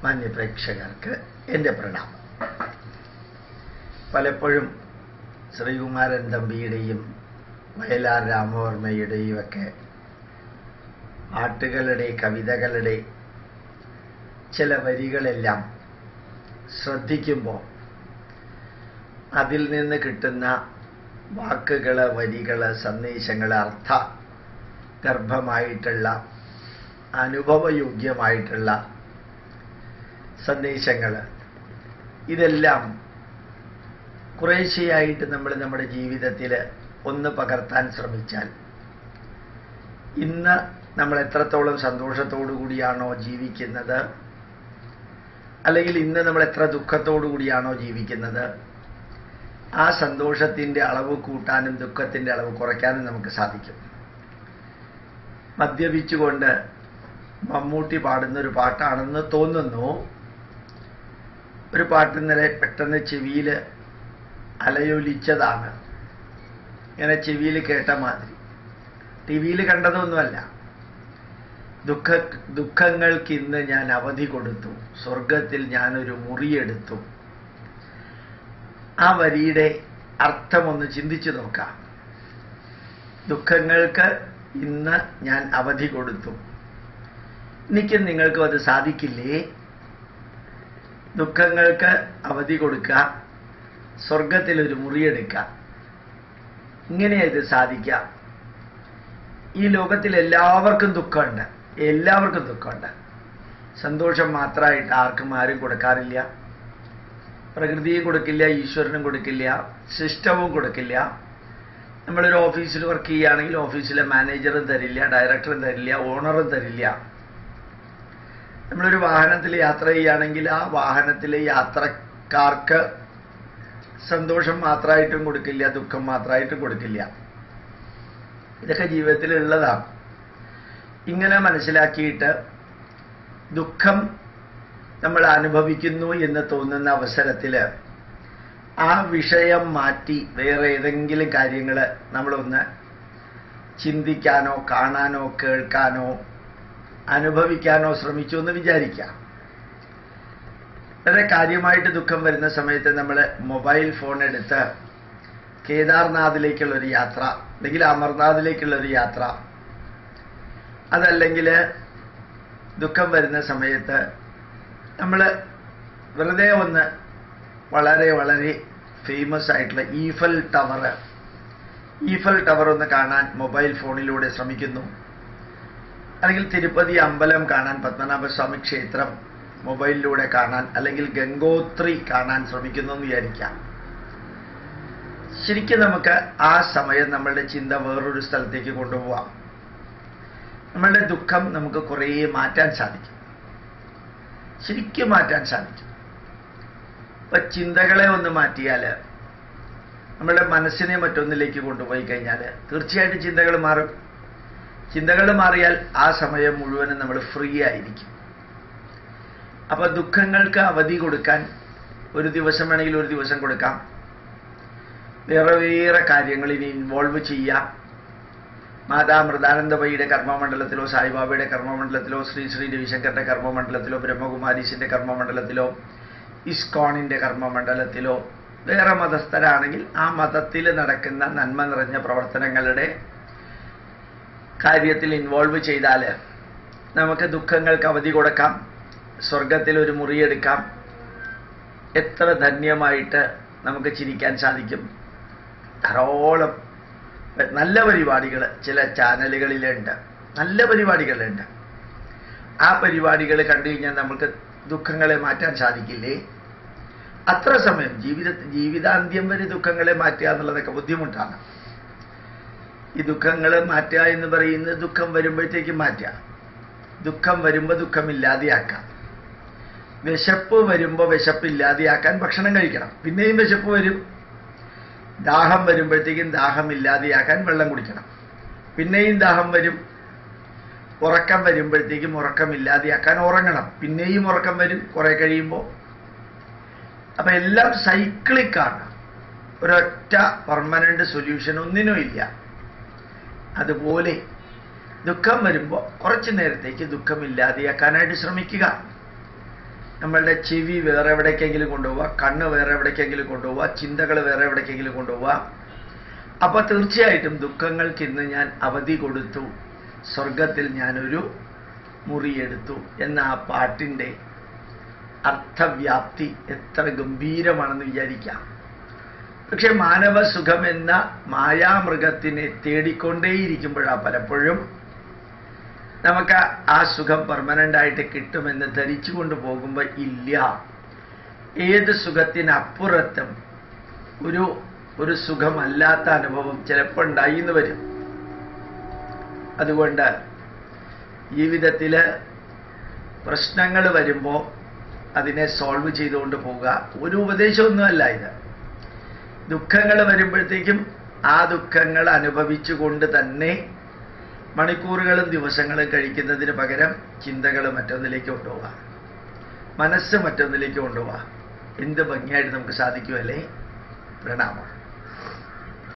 മാന്യപ്രേക്ഷകർക്ക് എൻ്റെ പ്രണാമം പലപ്പോഴും ശ്രീകുമാരൻ തമ്പിയുടെയും വയലാർ രാമവർമ്മയുടെയും ഒക്കെ പാട്ടുകളുടെ കവിതകളുടെ ചില വരികളെല്ലാം ശ്രദ്ധിക്കുമ്പോൾ അതിൽ നിന്ന് കിട്ടുന്ന വാക്കുകൾ വരികൾ സന്ദേശങ്ങൾ അർത്ഥ ഗർഭമായിട്ടുള്ള അനുഭവയോഗ്യമായിട്ടുള്ള സന്ദേശങ്ങൾ ഇതെല്ലാം കുറേശ്ശെയായിട്ട് നമ്മൾ നമ്മുടെ ജീവിതത്തിൽ ഒന്ന് പകർത്താൻ ശ്രമിച്ചാൽ ഇന്ന് നമ്മൾ എത്രത്തോളം സന്തോഷത്തോടു കൂടിയാണോ ജീവിക്കുന്നത് അല്ലെങ്കിൽ ഇന്ന് നമ്മൾ എത്ര ദുഃഖത്തോടു കൂടിയാണോ ജീവിക്കുന്നത് ആ സന്തോഷത്തിൻ്റെ അളവ് കൂട്ടാനും ദുഃഖത്തിൻ്റെ അളവ് കുറയ്ക്കാനും നമുക്ക് സാധിക്കും മദ്യപിച്ചുകൊണ്ട് മമ്മൂട്ടി പാടുന്ന ഒരു പാട്ടാണെന്ന് തോന്നുന്നു ഒരു പാട്ട് ഇന്നലെ പെട്ടെന്ന് ചെവിയിൽ അലയൊലിച്ചതാണ് ഇങ്ങനെ ചെവിയിൽ കേട്ട മാതിരി ടി വിയിൽ കണ്ടതൊന്നുമല്ല ദുഃഖ ദുഃഖങ്ങൾക്ക് ഇന്ന് ഞാൻ അവധി കൊടുത്തു സ്വർഗത്തിൽ ഞാനൊരു മുറിയെടുത്തു ആ വരിയുടെ അർത്ഥമൊന്ന് ചിന്തിച്ചു നോക്കാം ദുഃഖങ്ങൾക്ക് ഇന്ന് ഞാൻ അവധി കൊടുത്തു എനിക്കും നിങ്ങൾക്കും അത് സാധിക്കില്ലേ ദുഃഖങ്ങൾക്ക് അവധി കൊടുക്കുക സ്വർഗത്തിൽ ഒരു മുറിയെടുക്കുക ഇങ്ങനെയാ ഇത് സാധിക്കാം ഈ ലോകത്തിൽ എല്ലാവർക്കും ദുഃഖമുണ്ട് എല്ലാവർക്കും ദുഃഖമുണ്ട് സന്തോഷം മാത്രമായിട്ട് ആർക്കും ആരും കൊടുക്കാറില്ല പ്രകൃതിയും കൊടുക്കില്ല ഈശ്വരനും കൊടുക്കില്ല സിസ്റ്റവും കൊടുക്കില്ല നമ്മളൊരു ഓഫീസിൽ വർക്ക് ചെയ്യുകയാണെങ്കിൽ ഓഫീസിലെ മാനേജറും തരില്ല ഡയറക്ടറും തരില്ല ഓണറും തരില്ല നമ്മളൊരു വാഹനത്തിൽ യാത്ര ചെയ്യുകയാണെങ്കിൽ ആ വാഹനത്തിലെ യാത്രക്കാർക്ക് സന്തോഷം മാത്രമായിട്ടും കൊടുക്കില്ല ദുഃഖം മാത്രമായിട്ടും കൊടുക്കില്ല ഇതൊക്കെ ജീവിതത്തിൽ ഉള്ളതാണ് ഇങ്ങനെ മനസ്സിലാക്കിയിട്ട് ദുഃഖം നമ്മൾ അനുഭവിക്കുന്നു എന്ന് തോന്നുന്ന അവസരത്തിൽ ആ വിഷയം മാറ്റി വേറെ ഏതെങ്കിലും കാര്യങ്ങൾ നമ്മളൊന്ന് ചിന്തിക്കാനോ കാണാനോ കേൾക്കാനോ അനുഭവിക്കാനോ ശ്രമിച്ചു എന്ന് വിചാരിക്കാം വളരെ കാര്യമായിട്ട് ദുഃഖം വരുന്ന സമയത്ത് നമ്മൾ മൊബൈൽ ഫോൺ എടുത്ത് കേദാർനാഥിലേക്കുള്ള ഒരു യാത്ര അല്ലെങ്കിൽ അമർനാഥിലേക്കുള്ള ഒരു യാത്ര അതല്ലെങ്കിൽ ദുഃഖം വരുന്ന സമയത്ത് നമ്മൾ വെറുതെ ഒന്ന് വളരെ വളരെ ഫേമസ് ആയിട്ടുള്ള ഈഫൽ ടവർ ഈഫൽ ടവർ ഒന്ന് കാണാൻ മൊബൈൽ ഫോണിലൂടെ ശ്രമിക്കുന്നു അല്ലെങ്കിൽ തിരുപ്പതി അമ്പലം കാണാൻ പത്മനാഭസ്വാമി ക്ഷേത്രം മൊബൈലിലൂടെ കാണാൻ അല്ലെങ്കിൽ ഗംഗോത്രി കാണാൻ ശ്രമിക്കുന്നു എന്ന് വിചാരിക്കാം ശരിക്കും നമുക്ക് ആ സമയം നമ്മളുടെ ചിന്ത വേറൊരു സ്ഥലത്തേക്ക് കൊണ്ടുപോവാം നമ്മളുടെ ദുഃഖം നമുക്ക് കുറേ മാറ്റാൻ സാധിക്കും ശരിക്കും മാറ്റാൻ സാധിക്കും ഇപ്പൊ ചിന്തകളെ ഒന്ന് മാറ്റിയാൽ നമ്മളുടെ മനസ്സിനെ മറ്റൊന്നിലേക്ക് കൊണ്ടുപോയി കഴിഞ്ഞാൽ തീർച്ചയായിട്ടും ചിന്തകൾ മാറും ചിന്തകൾ മാറിയാൽ ആ സമയം മുഴുവനും നമ്മൾ ഫ്രീ ആയിരിക്കും അപ്പൊ ദുഃഖങ്ങൾക്ക് അവധി കൊടുക്കാൻ ഒരു ദിവസം വേണമെങ്കിൽ ഒരു ദിവസം കൊടുക്കാം വേറെ വേറെ കാര്യങ്ങളിൽ ഇൻവോൾവ് ചെയ്യാം മാതാ മൃദാനന്ദമയിയുടെ കർമ്മമണ്ഡലത്തിലോ സായിബാബയുടെ കർമ്മമണ്ഡലത്തിലോ ശ്രീ ശ്രീ രവിശങ്കറിന്റെ കർമ്മമണ്ഡലത്തിലോ ബ്രഹ്മകുമാരീസിന്റെ കർമ്മമണ്ഡലത്തിലോ ഇസ്കോണിന്റെ കർമ്മമണ്ഡലത്തിലോ വേറെ മതസ്ഥരാണെങ്കിൽ ആ മതത്തിൽ നടക്കുന്ന നന്മ നിറഞ്ഞ പ്രവർത്തനങ്ങളുടെ കാര്യത്തിൽ ഇൻവോൾവ് ചെയ്താൽ നമുക്ക് ദുഃഖങ്ങൾക്ക് അവധി കൊടുക്കാം സ്വർഗത്തിൽ ഒരു മുറിയെടുക്കാം എത്ര ധന്യമായിട്ട് നമുക്ക് ചിരിക്കാൻ സാധിക്കും ധാരാളം നല്ല പരിപാടികൾ ചില ചാനലുകളിലുണ്ട് നല്ല പരിപാടികളുണ്ട് ആ പരിപാടികൾ കണ്ടു കഴിഞ്ഞാൽ നമുക്ക് ദുഃഖങ്ങളെ മാറ്റാൻ സാധിക്കില്ലേ അത്ര സമയം ജീവിത ജീവിതാന്ത്യം വരെ ദുഃഖങ്ങളെ മാറ്റുക എന്നുള്ളതൊക്കെ ബുദ്ധിമുട്ടാണ് ഈ ദുഃഖങ്ങൾ മാറ്റുക എന്ന് പറയുന്നത് ദുഃഖം വരുമ്പോഴത്തേക്കും മാറ്റുക ദുഃഖം വരുമ്പോൾ ദുഃഖമില്ലാതെയാക്കാം വിശപ്പ് വരുമ്പോൾ വിശപ്പില്ലാതെയാക്കാൻ ഭക്ഷണം കഴിക്കണം പിന്നെയും വിശപ്പ് വരും ദാഹം വരുമ്പോഴത്തേക്കും ദാഹം ഇല്ലാതെയാക്കാൻ വെള്ളം കുടിക്കണം പിന്നെയും ദാഹം വരും ഉറക്കം വരുമ്പോഴത്തേക്കും ഉറക്കം ഇല്ലാതെയാക്കാൻ ഉറങ്ങണം പിന്നെയും ഉറക്കം വരും കുറെ കഴിയുമ്പോൾ അപ്പൊ എല്ലാം സൈക്ലിക്കാണ് ഒരൊറ്റ പെർമനന്റ് സൊല്യൂഷൻ ഒന്നിനും ഇല്ല അതുപോലെ ദുഃഖം വരുമ്പോൾ കുറച്ചു നേരത്തേക്ക് ദുഃഖം ഇല്ലാതെയാക്കാനായിട്ട് ശ്രമിക്കുക നമ്മളുടെ ചെവി വേറെ എവിടേക്കെങ്കിലും കൊണ്ടുപോവുക കണ്ണ് വേറെ എവിടേക്കെങ്കിലും കൊണ്ടുപോവുക ചിന്തകൾ വേറെ എവിടേക്കെങ്കിലും കൊണ്ടുപോവുക അപ്പൊ തീർച്ചയായിട്ടും ദുഃഖങ്ങൾക്ക് ഇന്ന് ഞാൻ അവധി കൊടുത്തു സ്വർഗത്തിൽ ഞാനൊരു മുറിയെടുത്തു എന്ന ആ പാട്ടിൻ്റെ അർത്ഥവ്യാപ്തി എത്ര ഗംഭീരമാണെന്ന് വിചാരിക്കാം പക്ഷെ മാനവ സുഖം എന്ന മായാമൃഗത്തിനെ തേടിക്കൊണ്ടേയിരിക്കുമ്പോഴാണ് പലപ്പോഴും നമുക്ക് ആ സുഖം പെർമനൻ്റ് ആയിട്ട് കിട്ടുമെന്ന് ധരിച്ചുകൊണ്ട് പോകുമ്പോൾ ഇല്ല ഏത് സുഖത്തിനപ്പുറത്തും ഒരു ഒരു സുഖമല്ലാത്ത അനുഭവം ചിലപ്പോൾ ഉണ്ടായി എന്ന് വരും അതുകൊണ്ട് ജീവിതത്തിൽ പ്രശ്നങ്ങൾ വരുമ്പോൾ അതിനെ സോൾവ് ചെയ്തുകൊണ്ട് പോവുക ഒരു ഉപദേശമൊന്നുമല്ല ഇത് ദുഃഖങ്ങൾ വരുമ്പോഴത്തേക്കും ആ ദുഃഖങ്ങൾ അനുഭവിച്ചുകൊണ്ട് തന്നെ മണിക്കൂറുകളും ദിവസങ്ങളും കഴിക്കുന്നതിന് പകരം ചിന്തകൾ മറ്റൊന്നിലേക്ക് കൊണ്ടുപോവുക മനസ്സ് മറ്റൊന്നിലേക്ക് കൊണ്ടുപോവുക എന്ത് ഭംഗിയായിട്ട് നമുക്ക് സാധിക്കുമല്ലേ പ്രണാമം